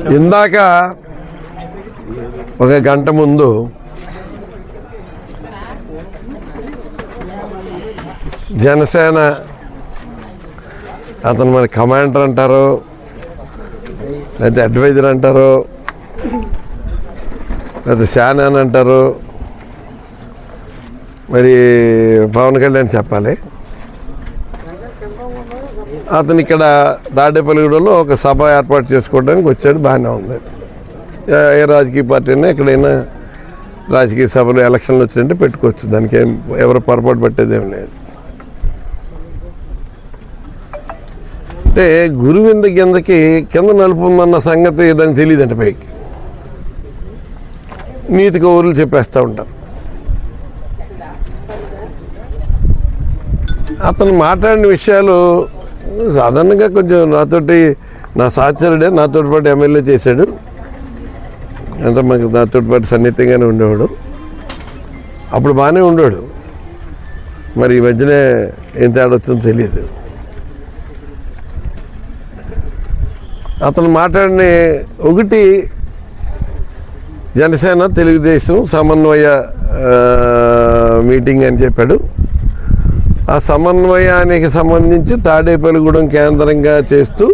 ఇందాక ఒక గంట ముందు జనసేన అతను మరి కమాండర్ అంటారు లేకపోతే అడ్వైజర్ అంటారు లేకపోతే శాన అని అంటారు మరి పవన్ కళ్యాణ్ చెప్పాలి అతను ఇక్కడ తాడేపల్లిగూడలో ఒక సభ ఏర్పాటు చేసుకోవడానికి వచ్చాడు బాగానే ఉంది ఏ- ఏ రాజకీయ పార్టీ అయినా ఎక్కడైనా రాజకీయ సభలు ఎలక్షన్లు వచ్చిందంటే పెట్టుకోవచ్చు దానికి ఏం ఎవరు పొరపాటు పెట్టేది ఏం లేదు అంటే గురువింద కిందకి కింద నలుపుందన్న సంగతి దానికి తెలియదంట పైకి నీతి కౌరులు చెప్పేస్తూ ఉంటారు అతను మాట్లాడిన విషయాలు సాధారణంగా కొంచెం నాతోటి నా సహచరుడే నాతో పాటు ఎమ్మెల్యే చేశాడు అంత మాకు నాతో పాటు సన్నిహితంగానే ఉండేవాడు అప్పుడు బాగానే ఉండేవాడు మరి ఈ మధ్యనే ఏం తేడా వచ్చిందో తెలియదు అతను మాట్లాడిన ఒకటి జనసేన తెలుగుదేశం సమన్వయ ఆ, మీటింగ్ అని చెప్పాడు ఆ సమన్వయానికి సంబంధించి తాడేపల్లిగూడెం కేంద్రంగా చేస్తూ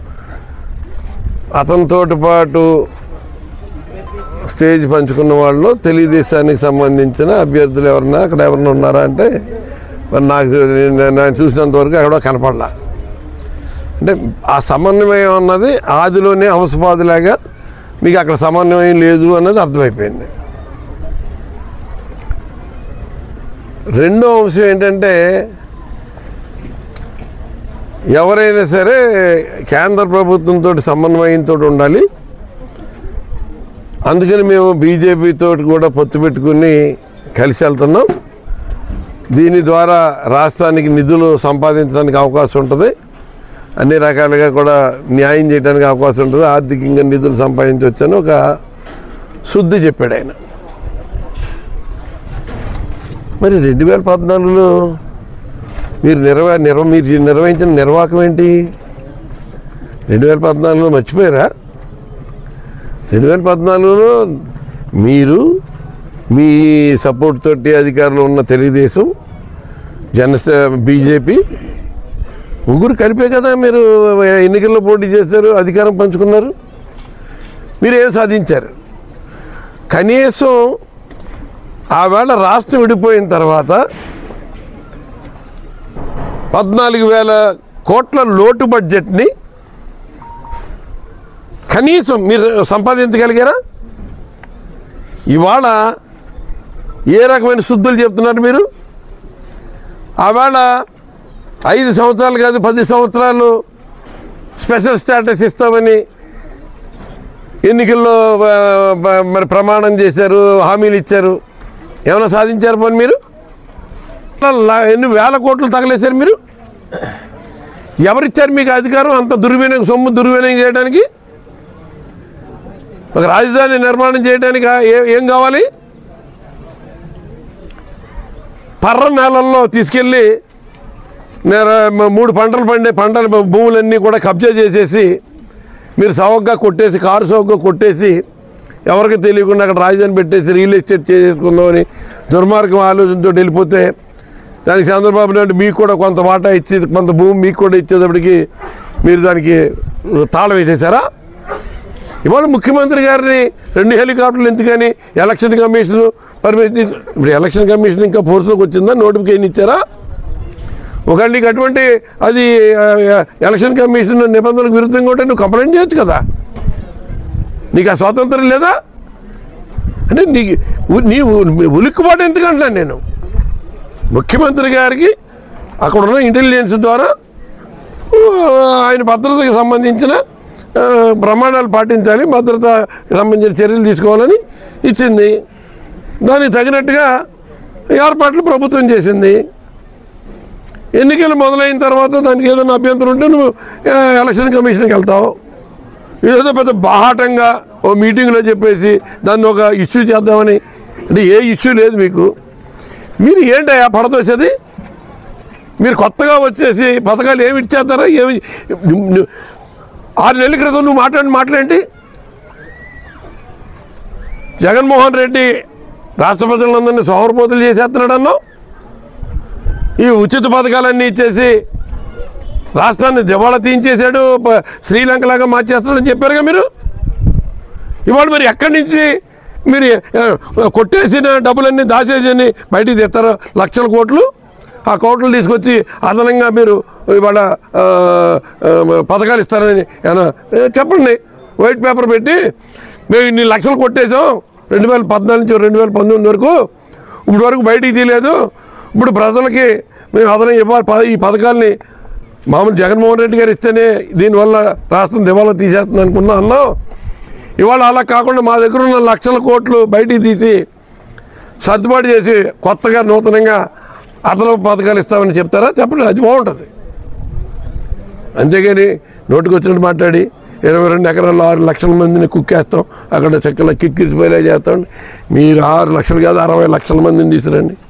అతనితోటి పాటు స్టేజ్ పంచుకున్న వాళ్ళు తెలుగుదేశానికి సంబంధించిన అభ్యర్థులు ఎవరన్నా అక్కడ ఎవరన్నా ఉన్నారా అంటే మరి నాకు నేను- నేను చూసినంత వరకు ఎక్కడో కనపడలా అంటే ఆ సమన్వయం అన్నది ఆదిలోనే హంసపాదులాగా మీకు అక్కడ సమన్వయం లేదు అన్నది అర్థమైపోయింది రెండో అంశం ఏంటంటే ఎవరైనా సరే కేంద్ర ప్రభుత్వంతో సమన్వయంతో ఉండాలి అందుకని మేము బీజేపీతో కూడా పొత్తు పెట్టుకుని కలిసి వెళ్తున్నాం దీని ద్వారా రాష్ట్రానికి నిధులు సంపాదించడానికి అవకాశం ఉంటుంది అన్ని రకాలుగా కూడా న్యాయం చేయడానికి అవకాశం ఉంటుంది ఆర్థికంగా నిధులు సంపాదించవచ్చని ఒక శుద్ధి చెప్పాడు ఆయన మరి రెండు వేల పద్నాలుగులో మీరు నిర్వ నిర్వ మీరు నిర్వహించిన నిర్వాహకం ఏంటి రెండు వేల పద్నాలుగులో మర్చిపోయారా రెండు వేల పద్నాలుగులో మీరు మీ సపోర్ట్ తోటి అధికారంలో ఉన్న తెలుగుదేశం జనసే బీజేపీ ముగ్గురు కలిపే కదా మీరు ఎన్నికల్లో పోటీ చేశారు అధికారం పంచుకున్నారు మీరు ఏం సాధించారు కనీసం ఆవేళ రాష్ట్రం విడిపోయిన తర్వాత పద్నాలుగు వేల కోట్ల లోటు బడ్జెట్ని కనీసం మీరు సంపాదించగలిగారా ఇవాళ ఏ రకమైన శుద్ధులు చెప్తున్నారు మీరు ఆవేళ ఐదు సంవత్సరాలు కాదు పది సంవత్సరాలు స్పెషల్ స్టేటస్ ఇస్తామని ఎన్నికల్లో ఆ, బ- మరి ప్రమాణం చేశారు హామీలు ఇచ్చారు ఏమైనా సాధించారు పోనీ మీరు లా- ఎన్ని వేల కోట్లు తగలేశారు మీరు ఎవరిచ్చారు మీకు అధికారం అంత దుర్వినియోగం సొమ్ము దుర్వినియోగం చేయడానికి ఒక రాజధాని నిర్మాణం చేయడానికి ఆ- ఏ- ఏం కావాలి పర్ర నేలల్లో తీసుకెళ్ళి నేర- మ- మూడు పంటలు పండే పంటల భూములన్నీ కూడా కబ్జా చేసేసి మీరు సవగ్గా కొట్టేసి కారు సవగ్గా కొట్టేసి ఎవరికి తెలియకుండా అక్కడ రాజధాని పెట్టేసి రియల్ ఎస్టేట్ చేసుకుందామని దుర్మార్గం ఆలోచనతో వెళ్ళిపోతే దానికి చంద్రబాబు నాయుడు మీకు కూడా కొంత వాటా ఇచ్చి కొంత భూమి మీకు కూడా ఇచ్చేటప్పటికి మీరు దానికి తాళం వేసేసారా ఇవాళ ముఖ్యమంత్రి గారిని రెండు హెలికాప్టర్లు ఎందుకని ఎలక్షన్ కమిషన్ పర్మిషన్ తీసు- ఇప్పుడు ఎలక్షన్ కమిషన్ ఇంకా ఫోర్స్లోకి వచ్చిందా నోటిఫికేషన్ ఇచ్చారా ఒకవేళ నీకు అటువంటి అది ఆ, ఎలక్షన్ కమిషన్ నిబంధనలకు విరుద్ధంగా ఉంటే నువ్వు కంప్లైంట్ చేయొచ్చు కదా నీకు ఆ స్వాతంత్రం లేదా అంటే నీకు ఉ- నీ ఉ- ఉలిక్కిపాటు ఎందుకంటున్నాను నేను ముఖ్యమంత్రి గారికి అక్కడ ఉన్న ఇంటెలిజెన్స్ ద్వారా ఆ, ఆయన భద్రతకు సంబంధించిన ఆ, ప్రమాణాలు పాటించాలి భద్రతకు సంబంధించిన చర్యలు తీసుకోవాలని ఇచ్చింది దానికి తగినట్టుగా ఏర్పాట్లు ప్రభుత్వం చేసింది ఎన్నికలు మొదలైన తర్వాత దానికి ఏదైనా అభ్యంతరం ఉంటే నువ్వు ఆ, ఎలక్షన్ కమిషన్కి వెళ్తావు ఇదేదో పెద్ద బాహాటంగా ఓ మీటింగ్లో చెప్పేసి దాన్ని ఒక ఇష్యూ చేద్దామని అంటే ఏ ఇష్యూ లేదు మీకు మీరు ఏంటయ్యా పడతోసేది మీరు కొత్తగా వచ్చేసి పథకాలు ఏమి ఇచ్చేస్తారా ఏమి ను- ఆరు నెలల క్రితం నువ్వు మాట్లాడిన మాటలేంటి జగన్మోహన్ రెడ్డి రాష్ట్ర ప్రజలందరినీ సోమరపోతులు చేసేస్తున్నాడు అన్నావు ఈ ఉచిత పథకాలన్నీ ఇచ్చేసి రాష్ట్రాన్ని దివాళా తీయించేశాడు ప- శ్రీలంకలాగా మార్చేస్తాడని చెప్పారుగా మీరు ఇవాళ మరి ఎక్కడి నుంచి మీరు ఆ, కొట్టేసిన డబ్బులన్నీ దాచేసి బయటికి తెస్తారు లక్షల కోట్లు ఆ కోట్లు తీసుకొచ్చి అదనంగా మీరు ఇవాళ ఆ, ఆ, పథకాలు ఇస్తారని ఏమన్నా ఏ, చెప్పండి వైట్ పేపర్ పెట్టి మేము ఇన్ని లక్షలు కొట్టేసాం రెండు వేల పద్నాలుగు నుంచి రెండు వేల పంతొమ్మిది వరకు ఇప్పుడు వరకు బయటికి తీయలేదు ఇప్పుడు ప్రజలకి మేము అదనం ఇవ్వాలి ప- ఈ పథకాల్ని మామూలు జగన్మోహన్ రెడ్డి గారు ఇస్తేనే దీనివల్ల రాష్ట్రం దివాలా తీసేస్తుంది అనుకున్నా అన్నాం ఇవాళ అలా కాకుండా మా దగ్గర ఉన్న లక్షల కోట్లు బయటికి తీసి సర్దుబాటు చేసి కొత్తగా నూతనంగా అదనపు పథకాలు ఇస్తామని చెప్తారా చెప్పండి అది బాగుంటుంది అంతేగాని నోటికి వచ్చినట్టు మాట్లాడి ఇరవై రెండు ఎకరాల్లో ఆరు లక్షల మందిని కుక్కేస్తాం అక్కడ చెక్కల కిక్కిరిసిపోయేలా చేస్తాం మీరు ఆరు లక్షలు కాదు అరవై లక్షల మందిని తీసుకురండి